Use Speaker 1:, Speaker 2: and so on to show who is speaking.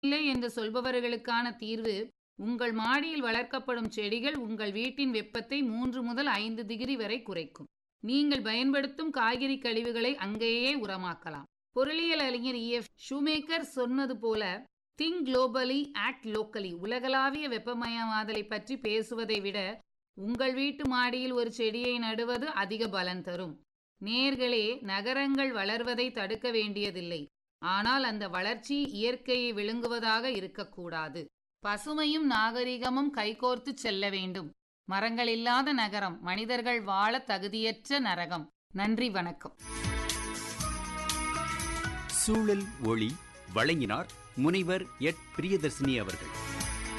Speaker 1: இல்லை என்று சொல்பவர்களுக்கான தீர்வு உங்கள் மாடியில் வளர்க்கப்படும் செடிகள் உங்கள் வீட்டின் வெப்பத்தை மூன்று முதல் ஐந்து டிகிரி வரை குறைக்கும் நீங்கள் பயன்படுத்தும் காய்கறி கழிவுகளை அங்கேயே உரமாக்கலாம் பொருளியல் அறிஞர் இஎஃப் ஷூமேக்கர் சொன்னது போல திங்க் குளோபலி ஆக்ட் லோக்கலி உலகளாவிய வெப்பமயமாதலை பற்றி பேசுவதை விட உங்கள் வீட்டு மாடியில் ஒரு செடியை நடுவது அதிக பலன் தரும் நேர்களே நகரங்கள் வளர்வதை தடுக்க வேண்டியதில்லை ஆனால் அந்த வளர்ச்சி இயற்கையை விழுங்குவதாக இருக்கக்கூடாது பசுமையும் நாகரிகமும் கைகோர்த்து செல்ல வேண்டும் மரங்கள் இல்லாத நகரம் மனிதர்கள் வாழ தகுதியற்ற நரகம் நன்றி வணக்கம்
Speaker 2: சூழல் ஒளி வழங்கினார் முனைவர் எட் பிரியதர்சினி அவர்கள்